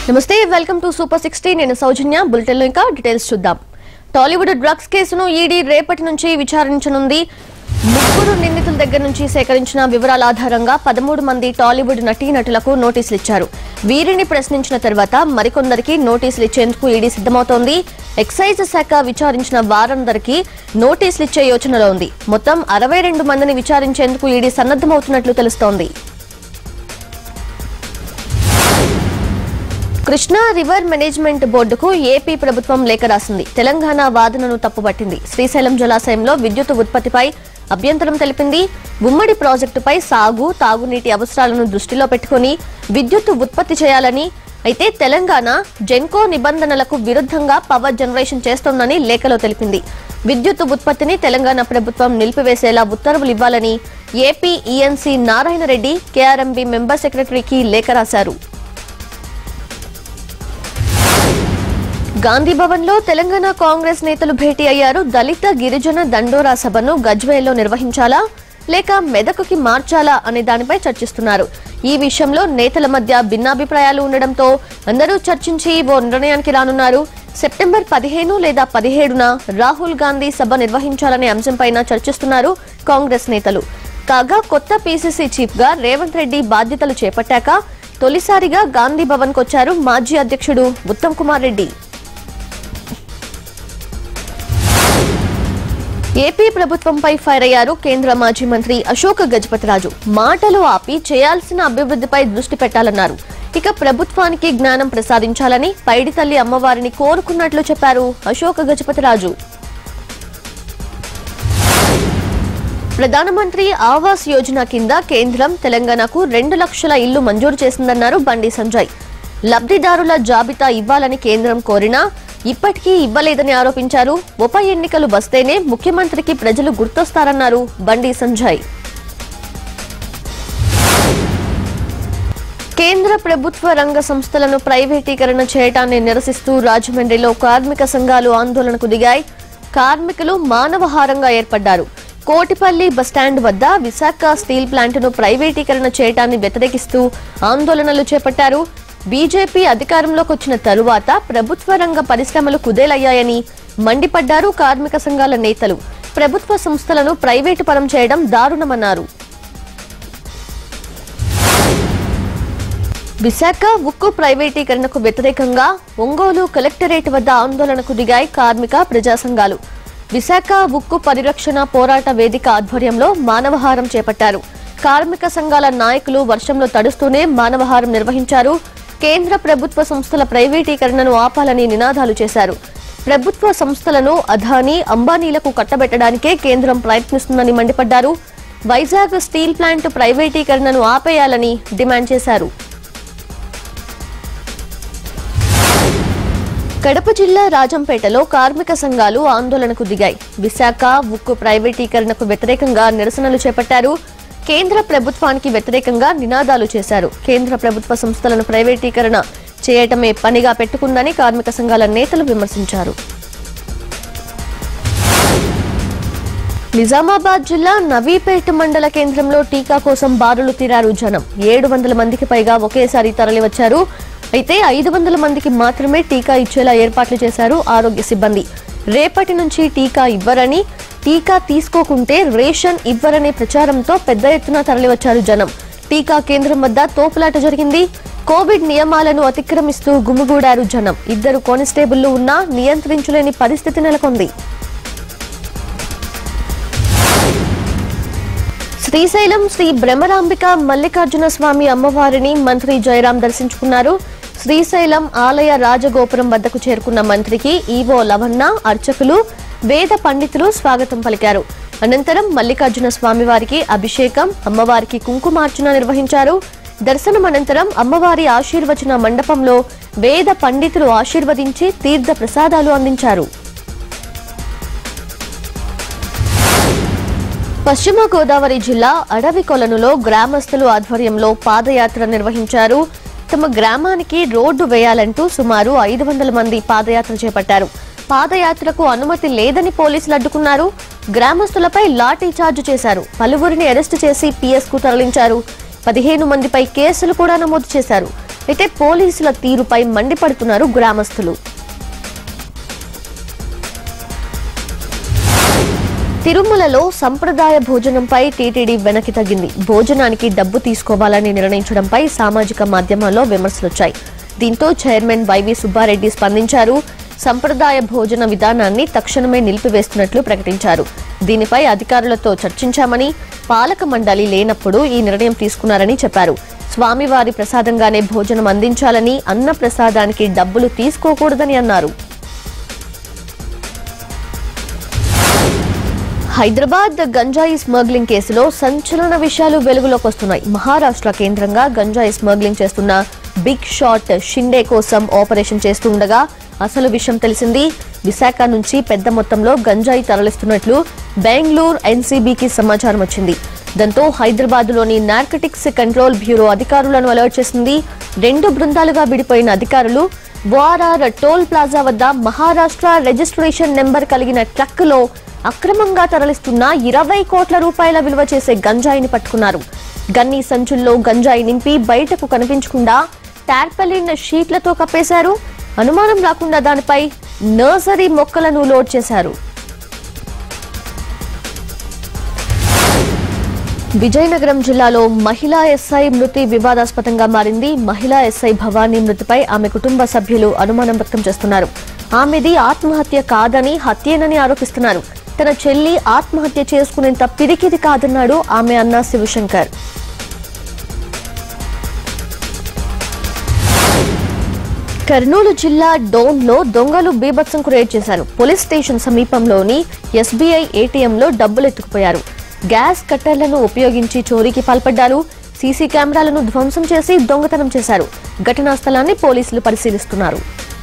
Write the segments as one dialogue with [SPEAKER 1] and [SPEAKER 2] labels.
[SPEAKER 1] నమస్తే welcome to super sixty నేను సౌజన్య bulletin లో ఇంకా డీటెయిల్స్ చూద్దాం టాలీవుడ్ డ్రగ్స్ కేసును ఈడీ రేపటి నుంచి విచారించనుంది ముగ్గురు నిందితుల దగ్గర నుంచి సేకరించిన వివరాల ఆధారంగా పదమూడు మంది టాలీవుడ్ నటీనటులకు నోటీసులు ఇచ్చారు వీరిని ప్రశ్నించిన తర్వాత మరికొందరికి నోటీసులు ఇచ్చేందుకు ఈడీ సిద్ధమవుతోంది ఎక్సైజ్ శాఖ విచారించిన వారందరికీ నోటీసులు ఇచ్చే యోచనలో ఉంది మొత్తం అరవై రెండు మందిని విచారించేందుకు ఈడీ సన్నద్దమవుతున్నట్లు తెలుస్తోంది కృష్ణా రివర్ మేనేజ్మెంట్ బోర్డుకు ఏపీ ప్రభుత్వం లేఖ రాసింది తెలంగాణ వాదనను తప్పుపట్టింది శ్రీశైలం జలాశయంలో విద్యుత్ ఉత్పత్తిపై అభ్యంతరం తెలిపింది ఉమ్మడి ప్రాజెక్టుపై సాగు తాగునీటి అవసరాలను దృష్టిలో పెట్టుకుని విద్యుత్ ఉత్పత్తి చేయాలని అయితే తెలంగాణ జెన్కో నిబంధనలకు విరుద్ధంగా పవర్ జనరేషన్ చేస్తోందని లేఖలో తెలిపింది విద్యుత్ ఉత్పత్తిని తెలంగాణ ప్రభుత్వం నిలిపివేసేలా ఉత్తర్వులు ఇవ్వాలని AP ENC Narayana Reddy KRMB member సెక్రటరీకి లేఖ రాశారు గాంధీ భవన్ లో తెలంగాణ కాంగ్రెస్ నేతలు భేటీ అయ్యారు దళిత గిరిజన దండోరా సభను గజ్వేల్లో నిర్వహించాలా లేక మెదకుకి మార్చాలా అనే దానిపై చర్చిస్తున్నారు ఈ విషయంలో నేతల మధ్య భిన్నాభిప్రాయాలు ఉండడంతో అందరూ చర్చించి ఓ నిర్ణయానికి రానున్నారు సెప్టెంబర్ పదిహేను లేదా పదిహేడున రాహుల్ గాంధీ సభ నిర్వహించాలనే అంశంపైన చర్చిస్తున్నారు కాంగ్రెస్ నేతలు కాగా కొత్త పీసీసీ చీఫ్ గా రేవంత్ రెడ్డి బాధ్యతలు చేపట్టాక తొలిసారిగా గాంధీ భవన్ కొచ్చారు మాజీ అధ్యక్షుడు ఉత్తమ్ కుమార్ రెడ్డి ఏపీ ప్రభుత్వంపై ఫైర్ అయ్యారు కేంద్ర మాజీ మంత్రి అశోక్ గజపతిరాజు మాటలు ఆపి చేయాల్సిన అభివృద్ధిపై దృష్టి పెట్టాలన్నారు ఇక ప్రభుత్వానికి జ్ఞానం ప్రసాదించాలని పైడి తల్లి అమ్మవారిని కోరుకున్నట్లు చెప్పారు అశోక్ గజపతిరాజు ప్రధానమంత్రి ఆవాస్ యోజన కింద కేంద్రం తెలంగాణకు రెండు లక్షల ఇల్లు మంజూరు చేసిందన్నారు బండి సంజయ్ లబ్ధిదారుల జాబితా ఇవ్వాలని కేంద్రం కోరినా ఇప్పటికీ ఇవ్వలేదని ఆరోపించారు ఉప ఎన్నికలు వస్తేనే ముఖ్యమంత్రికి ప్రజలు గుర్తొస్తారన్నారు బండి సంజయ్ కేంద్ర ప్రభుత్వ రంగ సంస్థలను ప్రైవేటీకరణ చేయటాన్ని నిరసిస్తూ రాజమండ్రిలో కార్మిక సంఘాలు ఆందోళనకు దిగాయి కార్మికులు మానవహారంగా ఏర్పడ్డారు కోటిపల్లి బస్టాండ్ వద్ద విశాఖ స్టీల్ ప్లాంట్ను ప్రైవేటీకరణ చేయటాన్ని వ్యతిరేకిస్తూ ఆందోళనలు చేపట్టారు బీజేపీ అధికారంలోకి వచ్చిన తరువాత ప్రభుత్వ రంగ పరిశ్రమలు కుదేలయ్యాయని మండిపడ్డారు కార్మిక సంఘాల నేతలు ప్రభుత్వ సంస్థలను ప్రైవేటు పరం చేయడం దారుణమన్నారు విశాఖ ఉక్కు ప్రైవేటీకరణకు వ్యతిరేకంగా ఒంగోలు కలెక్టరేట్ వద్ద ఆందోళనకు దిగాయి కార్మిక ప్రజా సంఘాలు విశాఖ ఉక్కు పరిరక్షణ పోరాట వేదిక ఆధ్వర్యంలో మానవహారం చేపట్టారు కార్మిక సంఘాల నాయకులు వర్షంలో తడుస్తూనే మానవహారం నిర్వహించారు కేంద్ర ప్రభుత్వ సంస్థల ప్రైవేటీకరణను ఆపాలని నినాదాలు చేశారు ప్రభుత్వ సంస్థలను అదానీ అంబానీలకు కట్టబెట్టడానికే కేంద్రం ప్రయత్నిస్తుందని మండిపడ్డారు వైజాగ్ స్టీల్ ప్లాంట్ ప్రైవేటీకరణను ఆపేయాలని డిమాండ్ చేశారు కడప జిల్లా రాజంపేటలో కార్మిక సంఘాలు ఆందోళనకు దిగాయి విశాఖ ఉక్కు ప్రైవేటీకరణకు వ్యతిరేకంగా నిరసనలు చేపట్టారు కేంద్ర ప్రభుత్వానికి వ్యతిరేకంగా నినాదాలు చేశారు కేంద్ర ప్రభుత్వ సంస్థలను ప్రైవేటీకరణ చేయటమే పనిగా పెట్టుకుందని కార్మిక సంఘాల నేతలు విమర్శించారు నిజామాబాద్ జిల్లా నవీపేట్ మండల కేంద్రంలో టీకా కోసం బారులు తీరారు జనం ఏడు వందల మందికి పైగా ఒకేసారి తరలివచ్చారు అయితే ఐదు వందల మందికి మాత్రమే టీకా ఇచ్చేలా ఏర్పాట్లు చేశారు ఆరోగ్య సిబ్బంది రేపటి నుంచి టీకా ఇవ్వరని టీకా తీసుకోకుంటే రేషన్ ఇవ్వరనే ప్రచారంతో పెద్ద ఎత్తున తరలివచ్చారు జనం టీకా కేంద్రం వద్ద తోపులాట జరిగింది కోవిడ్ నియమాలను అతిక్రమిస్తూ గుమిగూడారు జనం ఇద్దరు కానిస్టేబుళ్లు ఉన్నా నియంత్రించలేని పరిస్థితి నెలకొంది శ్రీశైలం శ్రీ బ్రహ్మరాంబిక మల్లికార్జున స్వామి అమ్మవారిని మంత్రి జయరాం దర్శించుకున్నారు శ్రీశైలం ఆలయ రాజగోపురం వద్దకు చేరుకున్న మంత్రికి ఈవో లవన్న అర్చకులు వేద పండితులు స్వాగతం పలికారు అనంతరం మల్లికార్జున స్వామివారికి అభిషేకం అమ్మవారికి కుంకుమార్చన నిర్వహించారు దర్శనం అనంతరం అమ్మవారి ఆశీర్వచన మండపంలో వేద పండితులు ఆశీర్వదించి తీర్థ ప్రసాదాలు అందించారు పశ్చిమ గోదావరి జిల్లా అడవి కొలనులో గ్రామస్తులు ఆధ్వర్యంలో పాదయాత్ర నిర్వహించారు తమ గ్రామానికి రోడ్డు వేయాలంటూ సుమారు ఐదు వందల మంది పాదయాత్ర చేపట్టారు పాదయాత్రకు అనుమతి లేదని పోలీసులు అడ్డుకున్నారు గ్రామస్తులపై లాఠీ చార్జ్ చేశారు పలువురిని అరెస్టు చేసి పిఎస్ కు తరలించారు పదిహేను మందిపై కేసులు కూడా నమోదు చేశారు అయితే పోలీసుల తీరుపై మండిపడుతున్నారు గ్రామస్తులు తిరుమలలో సంప్రదాయ భోజనంపై టీటీడీ వెనక్కి తగ్గింది భోజనానికి డబ్బు తీసుకోవాలని నిర్ణయించడంపై సామాజిక మాధ్యమాల్లో విమర్శలొచ్చాయి దీంతో చైర్మన్ వైవి సుబ్బారెడ్డి స్పందించారు సంప్రదాయ భోజన విధానాన్ని తక్షణమే నిలిపివేస్తున్నట్లు ప్రకటించారు దీనిపై అధికారులతో చర్చించామని పాలక మండలి లేనప్పుడు ఈ నిర్ణయం తీసుకున్నారని చెప్పారు స్వామివారి ప్రసాదంగానే భోజనం అందించాలని అన్న ప్రసాదానికి డబ్బులు తీసుకోకూడదని అన్నారు హైదరాబాద్ గంజాయి స్మగ్లింగ్ కేసులో సంచలన విషయాలు వెలుగులోకి వస్తున్నాయి మహారాష్ట్ర కేంద్రంగా గంజాయి స్మగ్లింగ్ చేస్తున్న బిగ్ షాట్ షిండే కోసం ఆపరేషన్ చేస్తుండగా అసలు విషయం తెలిసింది విశాఖ నుంచి పెద్ద మొత్తంలో గంజాయి తరలిస్తున్నట్లు బెంగళూరు ఎన్సీబీకి సమాచారం వచ్చింది దాంతో హైదరాబాద్ లోని నార్కటిక్స్ కంట్రోల్ బ్యూరో అధికారులను అలర్ట్ చేసింది రెండు బృందాలుగా విడిపోయిన అధికారులు వారార్ టోల్ ప్లాజా వద్ద మహారాష్ట్ర రిజిస్ట్రేషన్ నెంబర్ కలిగిన ట్రక్కులో అక్రమంగా తరలిస్తున్న ఇరవై కోట్ల రూపాయల విలువ చేసే గంజాయిని పట్టుకున్నారు గన్నీ సంచుల్లో గంజాయి నింపి బయటకు కనిపించకుండా టార్పలిన్ షీట్లతో కప్పేశారు అనుమానం రాకుండా దానిపై నర్సరీ మొక్కలను లోడ్ చేశారు విజయనగరం జిల్లాలో మహిళా ఎస్ఐ మృతి వివాదాస్పదంగా మారింది మహిళా ఎస్ఐ భవానీ మృతిపై ఆమె కుటుంబ సభ్యులు అనుమానం వ్యక్తం చేస్తున్నారు ఆమెది ఆత్మహత్య కాదని హత్యేనని ఆరోపిస్తున్నారు తన చెల్లి ఆత్మహత్య చేసుకునేంత పిరికిది కాదన్నాడు ఆమె అన్న శివశంకర్ కర్నూలు జిల్లా డోన్లో దొంగలు బీభత్సంకు రేడ్ చేశారు పోలీస్ స్టేషన్ సమీపంలోని ఎస్బీఐ ఏటీఎంలో డబ్బులు ఎత్తుకుపోయారు గ్యాస్ కట్టర్లను ఉపయోగించి చోరీకి పాల్పడ్డారు సీసీ కెమెరాలను ధ్వంసం చేసి దొంగతనం చేశారు ఘటనా స్థలాన్ని పోలీసులు పరిశీలిస్తున్నారు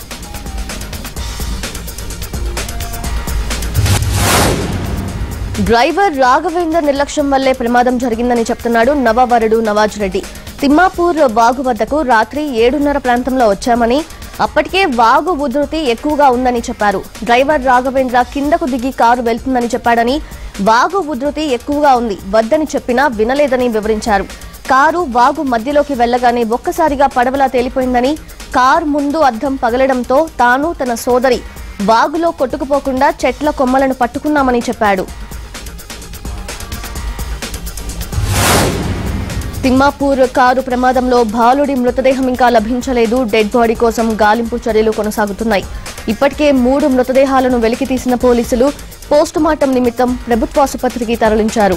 [SPEAKER 1] డ్రైవర్ రాఘవేందర్ నిర్లక్ష్యం వల్లే ప్రమాదం జరిగిందని చెప్తున్నాడు నవవరుడు నవాజ్ రెడ్డి తిమ్మాపూర్ వాగు వద్దకు రాత్రి ఏడున్నర ప్రాంతంలో వచ్చామని అప్పటికే వాగు ఉధృతి ఎక్కువగా ఉందని చెప్పారు డ్రైవర్ రాఘవేంద్ర కిందకు దిగి కారు వెళ్తుందని చెప్పాడని వాగు ఉధృతి ఎక్కువగా ఉంది వద్దని చెప్పినా వినలేదని వివరించారు కారు వాగు మధ్యలోకి వెళ్లగానే ఒక్కసారిగా పడవలా తేలిపోయిందని కారు ముందు అద్దం పగలడంతో తాను తన సోదరి వాగులో కొట్టుకుపోకుండా చెట్ల కొమ్మలను పట్టుకున్నామని చెప్పాడు తిమ్మాపూర్ కారు ప్రమాదంలో బాలుడి మృతదేహం ఇంకా లభించలేదు డెడ్ బాడీ కోసం గాలింపు చర్యలు కొనసాగుతున్నాయి ఇప్పటికే మూడు మృతదేహాలను వెలికి తీసిన పోలీసులు పోస్టుమార్టం నిమిత్తం ప్రభుత్వ ఆసుపత్రికి తరలించారు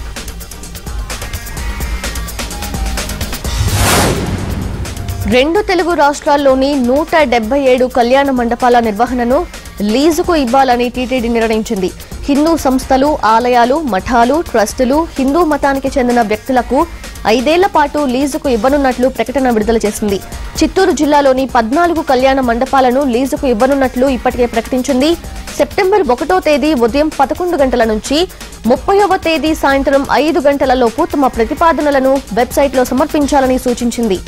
[SPEAKER 1] రెండు తెలుగు రాష్ట్రాల్లోని నూట డెబ్బై ఏడు కళ్యాణ మండపాల నిర్వహణను లీజుకు ఇవ్వాలని టీటీడీ నిర్ణయించింది హిందూ సంస్థలు ఆలయాలు మఠాలు ట్రస్టులు హిందూ మతానికి చెందిన వ్యక్తులకు ఐదేళ్ల పాటు లీజుకు ఇవ్వనున్నట్లు ప్రకటన విడుదల చేసింది చిత్తూరు జిల్లాలోని పద్నాలుగు కళ్యాణ మండపాలను లీజుకు ఇవ్వనున్నట్లు ఇప్పటికే ప్రకటించింది సెప్టెంబర్ ఒకటో తేదీ ఉదయం పదకొండు గంటల నుంచి ముప్పైవ తేదీ సాయంత్రం ఐదు గంటల లోపు తమ ప్రతిపాదనలను వెబ్సైట్లో సమర్పించాలని సూచించింది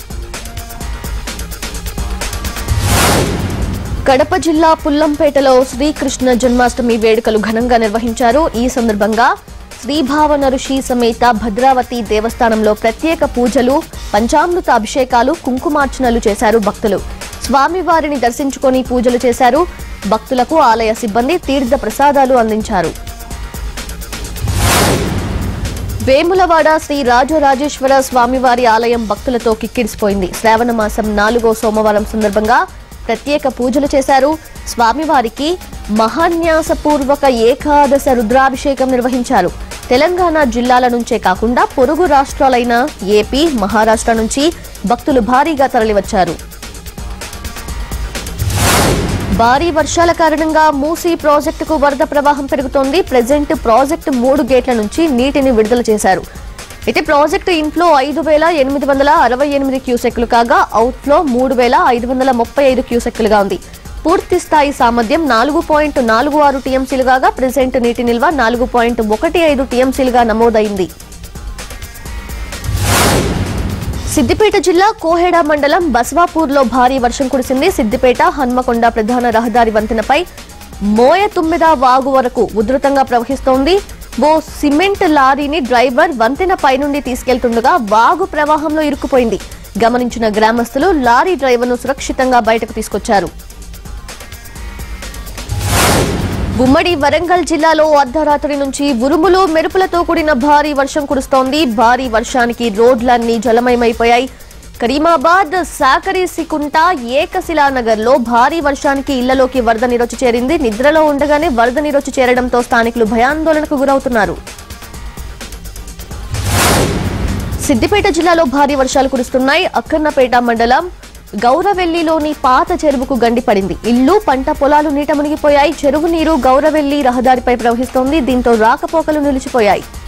[SPEAKER 1] కడప జిల్లా పుల్లంపేటలో శ్రీకృష్ణ జన్మాష్టమి వేడుకలు ఘనంగా నిర్వహించారు ఈ సందర్భంగా శ్రీభావన ఋషి సమేత భద్రావతి దేవస్థానంలో ప్రత్యేక పూజలు పంచామృత అభిషేకాలు కుంకుమార్చనలు చేశారు భక్తులు స్వామివారిని దర్శించుకొని పూజలు చేశారు భక్తులకు ఆలయ సిబ్బంది తీర్థ ప్రసాదాలు అందించారు వేములవాడ శ్రీ రాజరాజేశ్వర స్వామివారి ఆలయం భక్తులతో కిక్కిడిసిపోయింది శ్రావణ మాసం నాలుగో సోమవారం సందర్భంగా ప్రత్యేక పూజలు చేశారు స్వామివారికి మహాన్యాసపూర్వక ఏకాదశ రుద్రాభిషేకం నిర్వహించారు తెలంగాణ జిల్లాల నుంచే కాకుండా పొరుగు రాష్ట్రాలైన ఏపీ మహారాష్ట్ర నుంచి భక్తులు భారీగా తరలివచ్చారు భారీ వర్షాల కారణంగా మూసీ ప్రాజెక్టుకు వరద ప్రవాహం పెరుగుతోంది ప్రజెంట్ ప్రాజెక్టు మూడు గేట్ల నుంచి నీటిని విడుదల చేశారు అయితే ప్రాజెక్టు ఇన్ఫ్లో ఐదు వేల ఎనిమిది వందల అరవై ఎనిమిది క్యూసెక్లు కాగా అవుట్ఫ్లో మూడు వేల ఐదు వందల ముప్పై ఐదు క్యూసెక్లుగా ఉంది పూర్తి స్థాయి సామర్థ్యం నాలుగు పాయింట్ నాలుగు ఆరు టీఎంసీలు కాగా ప్రెసెంట్ నీటి నిల్వ నాలుగు పాయింట్ ఒకటి ఐదు టీఎంసీలుగా నమోదైంది సిద్దిపేట జిల్లా కోహెడ మండలం బస్వాపూర్లో భారీ వర్షం కురిసింది సిద్దిపేట హన్మకొండ ప్రధాన రహదారి వంతెనపై మోయ తుమ్మిద వాగు వరకు ఉధృతంగా ప్రవహిస్తోంది ఓ సిమెంట్ లారీని డ్రైవర్ వంతెన పైనుండి తీసుకెళ్తుండగా వాగు ప్రవాహంలో ఇరుక్కుపోయింది గమనించిన గ్రామస్తులు లారీ డ్రైవర్ను సురక్షితంగా బయటకు తీసుకొచ్చారు ఉమ్మడి వరంగల్ జిల్లాలో అర్ధరాత్రి నుంచి ఉరుములు మెరుపులతో కూడిన భారీ వర్షం కురుస్తోంది భారీ వర్షానికి రోడ్లన్నీ జలమయమైపోయాయి కరీమాబాద్ సాకరి సికుంట ఏకశిలానగర్ లో భారీ వర్షానికి ఇళ్లలోకి వరద నీరొచ్చి చేరింది నిద్రలో ఉండగానే వరద నీరొచ్చి చేరడంతో స్థానికులు భయాందోళనకు గురవుతున్నారు సిద్దిపేట జిల్లాలో భారీ వర్షాలు కురుస్తున్నాయి అక్కన్నపేట మండలం గౌరవెల్లిలోని పాత చెరువుకు గండి పడింది ఇల్లు పంట పొలాలు నీట మునిగిపోయాయి చెరువు నీరు గౌరవెల్లి రహదారిపై ప్రవహిస్తోంది దీంతో రాకపోకలు నిలిచిపోయాయి